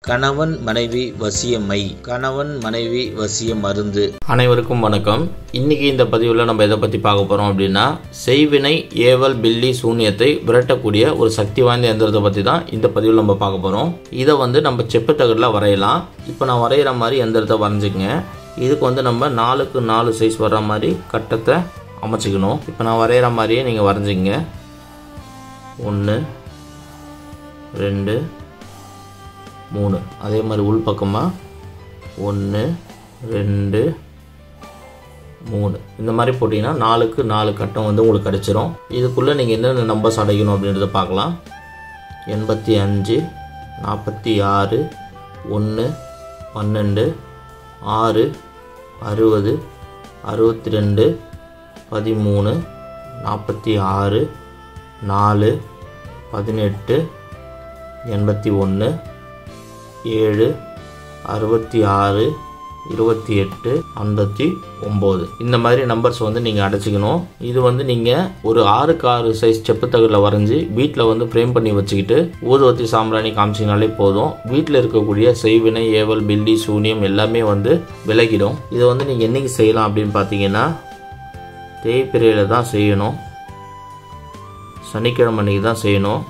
கணவன் மனைவி வசியமை கணவன் மனைவி வசிய மருந்து அனைவருக்கும் வணக்கம் இன்னைக்கு இந்த பதிவில் நம்ம எதை பற்றி பார்க்க போகிறோம் அப்படின்னா செய்வினை ஏவல் பில்லி சூன்யத்தை விரட்டக்கூடிய ஒரு சக்தி வாய்ந்த எந்திரத்தை பற்றி தான் இந்த பதிவில் நம்ம பார்க்க போகிறோம் இதை வந்து நம்ம செப்பு தகடில் வரையலாம் இப்போ நான் வரைகிற மாதிரி எந்திரத்தை வரைஞ்சிக்கங்க இதுக்கு வந்து நம்ம நாலுக்கு நாலு சைஸ் வர்ற மாதிரி கட்டத்தை அமைச்சிக்கணும் இப்போ நான் வரைகிற மாதிரியே நீங்கள் வரைஞ்சிங்க ஒன்று ரெண்டு மூணு அதே மாதிரி உள் பக்கமாக ஒன்று ரெண்டு மூணு இந்த மாதிரி போட்டிங்கன்னா நாலுக்கு நாலு கட்டம் வந்து உங்களுக்கு கிடச்சிரும் இதுக்குள்ளே நீங்கள் என்னென்ன நம்பர்ஸ் அடைக்கணும் அப்படின்றத பார்க்கலாம் எண்பத்தி அஞ்சு நாற்பத்தி ஆறு ஒன்று பன்னெண்டு ஆறு அறுபது அறுபத்தி ரெண்டு பதிமூணு நாற்பத்தி ஆறு நாலு பதினெட்டு எண்பத்தி ஒன்று ஏழு அறுபத்தி ஆறு இருபத்தி எட்டு ஐம்பத்தி ஒம்பது இந்த மாதிரி நம்பர்ஸ் வந்து நீங்கள் அடைச்சிக்கணும் இது வந்து நீங்கள் ஒரு ஆறுக்கு ஆறு சைஸ் செப்புத்தகடில் வரைஞ்சி வீட்டில் வந்து ஃப்ரேம் பண்ணி வச்சுக்கிட்டு ஊதுவத்தி சாம்பிராணி காமிச்சிங்கனாலே போதும் வீட்டில் இருக்கக்கூடிய செய்வினை ஏவல் பில்லி சூனியம் எல்லாமே வந்து விலகிடும் இதை வந்து நீங்கள் என்னைக்கு செய்யலாம் அப்படின்னு பார்த்தீங்கன்னா தேய்பிரையில் தான் செய்யணும் சனிக்கிழமை அன்னைக்கு தான் செய்யணும்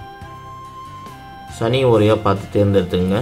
சனி முறையாக பார்த்து தேர்ந்தெடுத்துங்க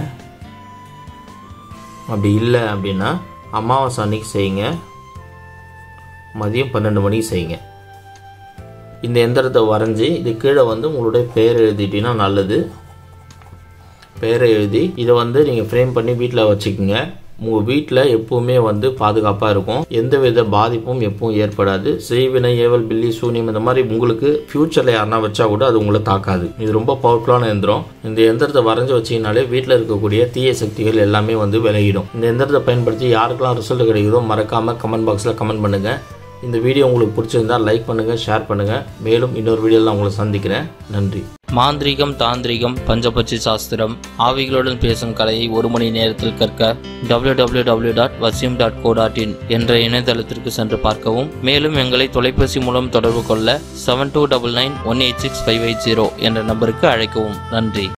அப்படி இல்லை அப்படின்னா அமாவாசை அன்னைக்கு செய்யுங்க மதியம் பன்னெண்டு மணிக்கு செய்யுங்க இந்த எந்திரத்தை வரைஞ்சி இது கீழே வந்து உங்களுடைய பெயர் எழுதிட்டீங்கன்னா நல்லது பெயரை எழுதி இதை வந்து நீங்கள் ஃப்ரேம் பண்ணி வீட்டில் வச்சுக்கோங்க உங்கள் வீட்டில் எப்பவுமே வந்து பாதுகாப்பாக இருக்கும் எந்த வித பாதிப்பும் எப்பவும் ஏற்படாது செய்வினை ஏவல் பில்லி சூனியம் இந்த மாதிரி உங்களுக்கு ஃப்யூச்சரில் யாருனா வச்சா கூட அது உங்களை தாக்காது இது ரொம்ப பவர்ஃபுல்லான எந்திரம் இந்த எந்திரத்தை வரைஞ்சி வச்சிங்கனாலே வீட்டில் இருக்கக்கூடிய தீய சக்திகள் எல்லாமே வந்து விலகிடும் இந்த எந்திரத்தை பயன்படுத்தி யாருக்கெல்லாம் ரிசல்ட் கிடைக்குதோ மறக்காமல் கமெண்ட் பாக்ஸில் கமெண்ட் பண்ணுங்கள் இந்த வீடியோ உங்களுக்கு பிடிச்சிருந்தா லைக் பண்ணுங்கள் ஷேர் பண்ணுங்கள் மேலும் இன்னொரு வீடியோவில் நான் உங்களை சந்திக்கிறேன் நன்றி மாந்திரீகம் தாந்திரிகம் பஞ்சபட்சி சாஸ்திரம் ஆவிகளுடன் பேசும் கலையை ஒரு மணி நேரத்தில் கற்க www.vasim.co.in டாட் வசியம் டாட் கோ டாட் இன் என்ற இணையதளத்திற்கு சென்று பார்க்கவும் மேலும் எங்களை தொலைபேசி மூலம் தொடர்பு கொள்ள seven two double nine one eight six five eight zero என்ற நம்பருக்கு அழைக்கவும் நன்றி